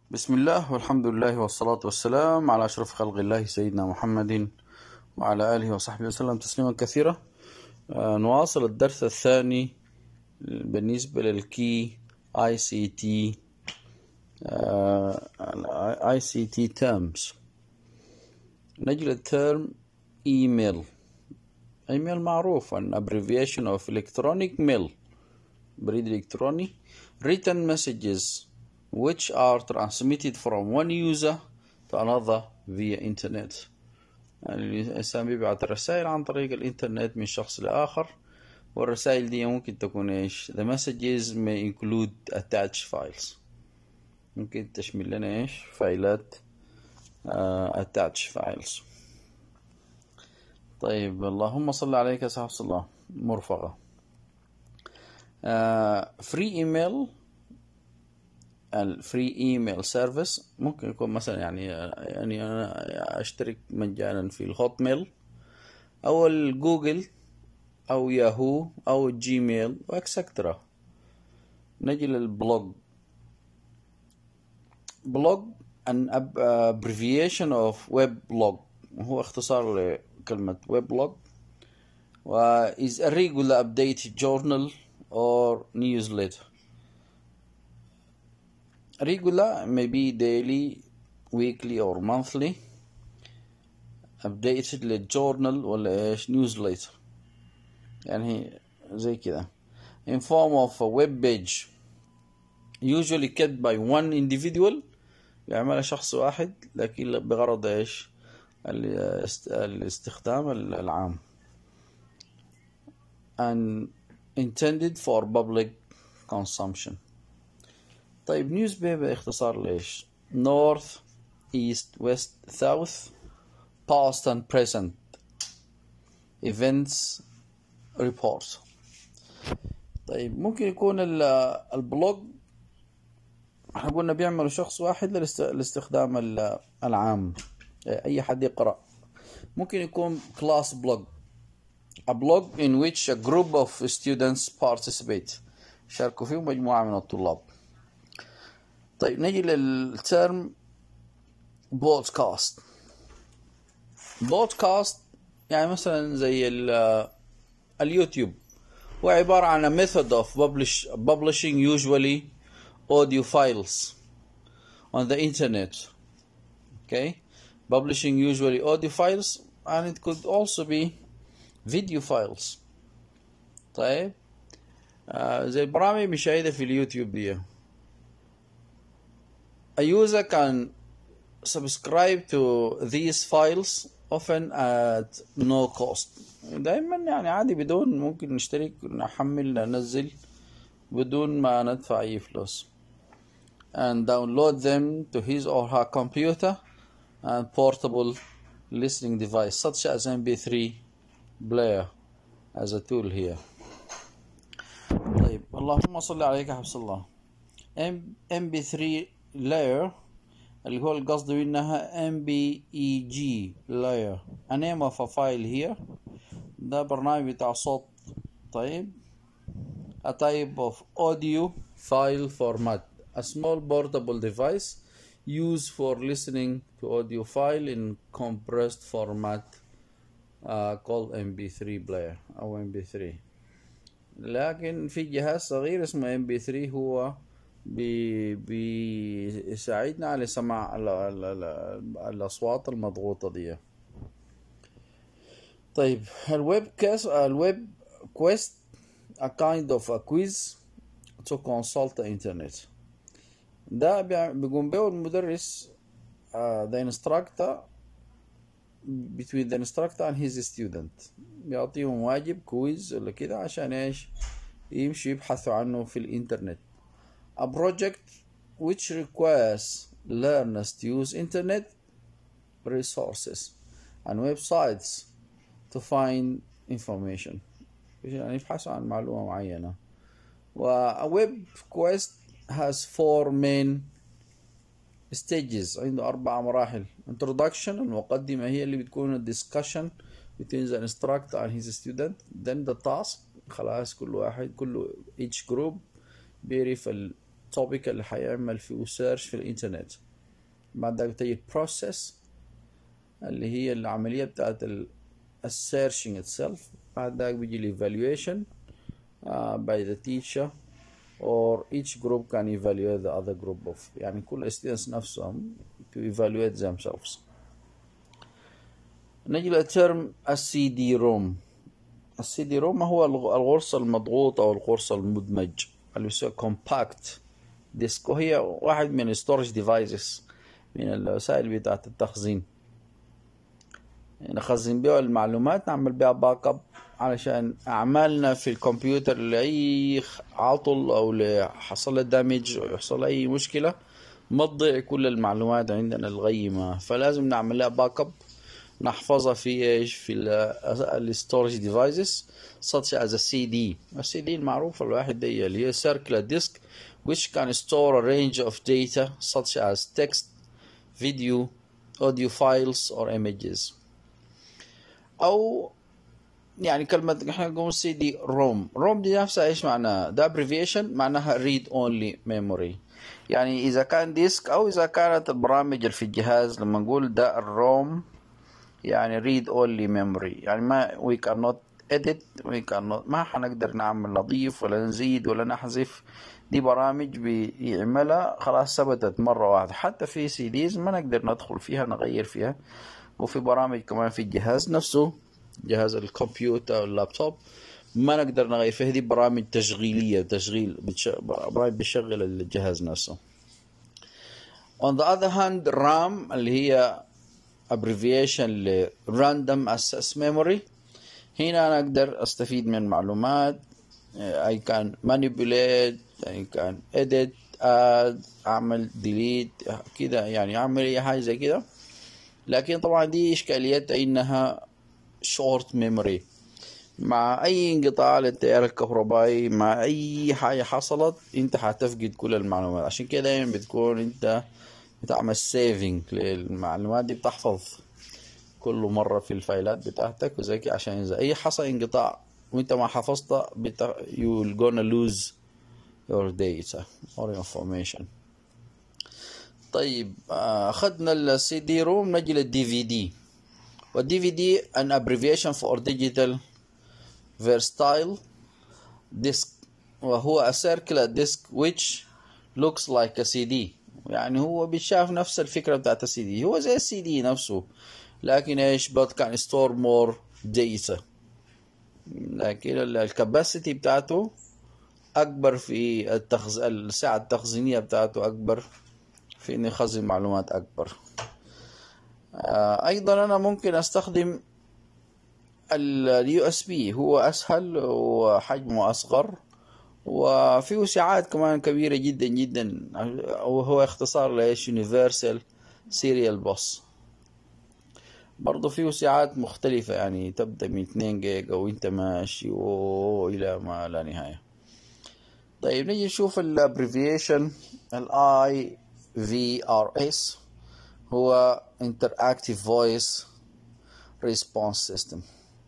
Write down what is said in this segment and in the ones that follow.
بسم الله والحمد لله والصلاة والسلام على أشرف خلق الله سيدنا محمد وعلى آله وصحبه وسلم تسليما كثيرا آه، نواصل الدرس الثاني بالنسبة للكي اي سي تي اي سي تي terms نجي للترم ايميل ايميل معروف an abbreviation of electronic mail بريد إلكتروني written messages which are transmitted from one user to another via internet يعني الإنسان بيبعت الرسائل عن طريق الإنترنت من شخص لآخر والرسائل دي ممكن تكون إيش the messages may include attached files ممكن تشمل لنا إيش فايلات uh, attached files طيب اللهم صل عليك يا صاحب الله مرفقة فري ايميل الفري ايميل سيرفيس ممكن يكون مثلا يعني يعني انا اشترك مجانا في الهوت ميل او الجوجل او ياهو او جيميل واكسترا نجي للبلوج بلوج an abbreviation of web blog هو اختصار لكلمة web blog و is a regular updated journal or newsletter regular maybe daily weekly or monthly updated للجورنال ولا ايش newsletter يعني زي كده in form of a web page usually kept by one individual يعملها شخص واحد لكن بغرض ايش الاست- الاستخدام العام and intended for public consumption طيب نيوز بيبر اختصار ليش north east west south past and present events reports طيب ممكن يكون ال- البلوج احنا قلنا بيعمله شخص واحد للاست- للاستخدام ال- العام اي حد يقرأ ممكن يكون class blog a blog in which a group of students participate شاركوا فيه مجموعة من الطلاب طيب نجي للترم بودكاست بودكاست يعني مثلا زي ال- اليوتيوب هو عبارة عن a method of publish, publishing usually audio files on the internet okay publishing usually audio files and it could also be video files طيب آه زي البرامج مشاهدة في اليوتيوب دي a user can subscribe to these files often at no cost دايما يعني عادي بدون ممكن نشترك نحمل ننزل بدون ما ندفع أي فلوس and download them to his or her computer and portable listening device such as MP3 player as a tool here طيب اللهم صل عليك يا حبس الله M- MP3 layer اللي هو القصد منها MBEG layer a name of a file here ده برنامج بتاع صوت طيب a type of audio file format a small portable device used for listening to audio file in compressed format uh, called MP3 player أو MP3 لكن في جهاز صغير اسمه MP3 هو بي بيساعدنا على سماع ال ال ال الأصوات المضغوطة دي طيب الويب كاس الويب كويست a kind of a quiz to consult the internet ده بيع- بيقوم به المدرس uh, the instructor between the instructor and his student بيعطيهم واجب كويز ولا كده عشان ايش يمشوا يبحثوا عنه في الانترنت a project which requires learners to use internet resources and websites to find information يعني يبحثوا عن معلومة معينة و a web quest has four main stages عنده أربع مراحل introduction المقدمة هي اللي بتكون ال discussion between the instructor and his student then the task خلاص كل واحد كل each group بيعرف ال التوبيك اللي حيعمل فيه سيرش في الانترنت بعد ذلك تجي البروسيس اللي هي العملية بتاعت السيرشنج itself بعد ذلك بيجي الايفالويشن uh, by the teacher or each group can evaluate the other group of يعني كل students نفسهم to evaluate themselves نجي للترم السي دي روم السي دي روم هو الغرصة المضغوط أو الغرصة المدمج اللي يسمى compact ديسك وهي واحد من storage devices من الوسائل بتاعت التخزين نخزن بها المعلومات نعمل بها باك اب علشان اعمالنا في الكمبيوتر لاي عطل او حصل له دامج او يحصل اي مشكله ما تضيع كل المعلومات عندنا الغيمه فلازم نعمل لها باك اب نحفظها في ايش في الستورج ديفايسز such as a CD السي دي المعروفة الواحد دي اللي هي circular disk which can store a range of data such as text video audio files or images او يعني كلمة احنا نقول سي دي روم روم دي نفسها ايش معناها ده abbreviation معناها read only memory يعني اذا كان ديسك او اذا كانت البرامج اللي في الجهاز لما نقول ده الروم يعني read only memory يعني ما we cannot edit we cannot ما حنقدر نعمل نضيف ولا نزيد ولا نحذف دي برامج بيعملها خلاص ثبتت مرة واحدة حتى في سي ديز ما نقدر ندخل فيها نغير فيها وفي برامج كمان في الجهاز نفسه جهاز الكمبيوتر اللابتوب ما نقدر نغير فيها دي برامج تشغيلية تشغيل بتش... برامج بتشغل الجهاز نفسه on the other hand RAM اللي هي abbreviation ل random access memory هنا أنا أقدر أستفيد من معلومات I can manipulate I can edit add أعمل delete كده يعني أعمل أي حاجة زي كده لكن طبعا دي إشكاليتها إنها short memory مع أي انقطاع للتيار الكهربائي مع أي حاجة حصلت أنت حتفقد كل المعلومات عشان كده دايما بتكون أنت بتعمل سيفنج للمعلومات دي بتحفظ كل مرة في الفايلات بتاعتك وزي كده عشان إذا أي حصل انقطاع وأنت ما حفظتها بت... you'll gonna lose your data or information طيب أخذنا السي دي روم نجي للدي في دي والدي في دي an abbreviation for digital versatile disk وهو a circular disk which looks like a CD يعني هو بيشاف نفس الفكرة بتاعت السي دي هو زي السي دي نفسه لكن ايش but can store more data لكن الكباسيتي بتاعته اكبر في التخز... السعة التخزينية بتاعته اكبر في انه يخزن معلومات اكبر ايضا انا ممكن استخدم اليو اس بي هو اسهل وحجمه اصغر وفيه ساعات كمان كبيرة جدا جدا وهو اختصار لايش يونيفرسال سيريال بوس برضه فيه ساعات مختلفة يعني تبدأ من 2 جيجا وانت ماشي وإلى ما لا نهاية طيب نيجي نشوف الابريفيشن الاي في ار اس هو Interactive Voice Response System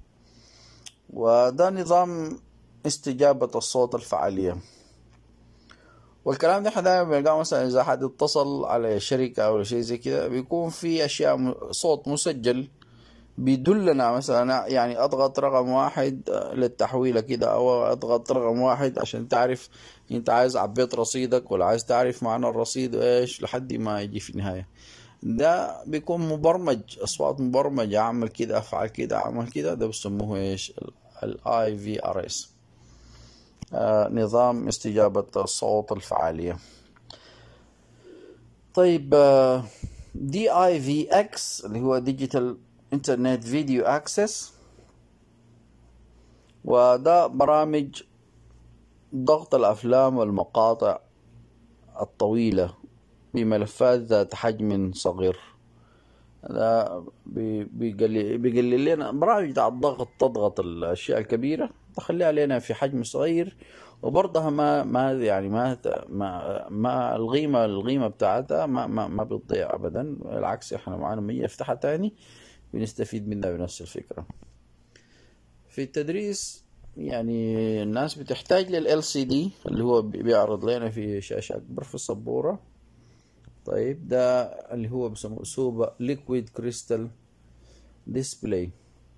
وده نظام استجابة الصوت الفعالية والكلام ده احنا دايما بنلقاه مثلا اذا حد اتصل على شركة او شيء زي كده بيكون في اشياء صوت مسجل بيدلنا مثلا يعني اضغط رقم واحد للتحويلة كده او اضغط رقم واحد عشان تعرف انت عايز عبيت رصيدك ولا عايز تعرف معنى الرصيد وايش لحد ما يجي في النهاية ده بيكون مبرمج اصوات مبرمجة اعمل كده افعل كده اعمل كده ده بيسموه ايش الاي في ار اس نظام استجابة الصوت الفعالية طيب دي اي في اكس اللي هو ديجيتال انترنت فيديو اكسس وده برامج ضغط الافلام والمقاطع الطويلة بملفات ذات حجم صغير ده بيقلل, بيقلل لنا برامج بتاع الضغط تضغط الاشياء الكبيره تخليها لنا في حجم صغير وبرضها ما ما يعني ما ما, ما القيمه القيمه بتاعتها ما ما, ما بتضيع ابدا بالعكس احنا معانا لما يفتحها تاني بنستفيد منها بنفس الفكره في التدريس يعني الناس بتحتاج لل LCD اللي هو بيعرض لنا في شاشة أكبر في السبورة طيب ده اللي هو بسموه سوبا ليكويد كريستال ديسبلاي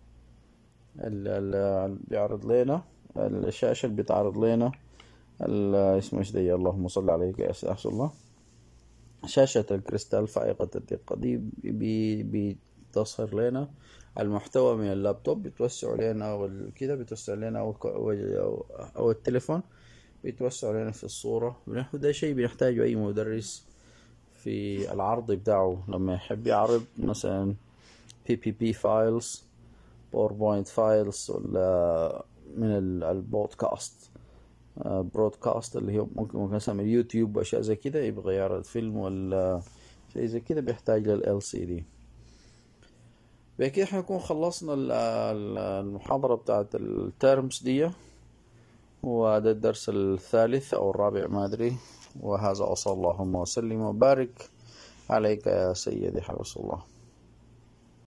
اللي بيعرض لنا الشاشة اللي بتعرض لنا اسمه ايش دي اللهم صل عليك يا سيدي الله شاشة الكريستال فائقة الدقة دي بتظهر لنا المحتوى من اللابتوب بتوسع لنا وكده بتوسع لنا أو, أو التليفون بيتوسع لنا في الصورة ده شيء بيحتاجه أي مدرس في العرض بتاعه لما يحب يعرض مثلا بي بي بي فايلز باوربوينت فايلز ولا من البودكاست برودكاست اللي هو ممكن ممكن مثلا اليوتيوب واشياء زي كده يبغى يعرض فيلم ولا شيء زي كده بيحتاج لل سي دي بكده حنكون خلصنا المحاضرة بتاعت الترمز دي وهذا الدرس الثالث أو الرابع ما أدري وهذا وصلى اللهم وسلم وبارك عليك يا سيدي حبس الله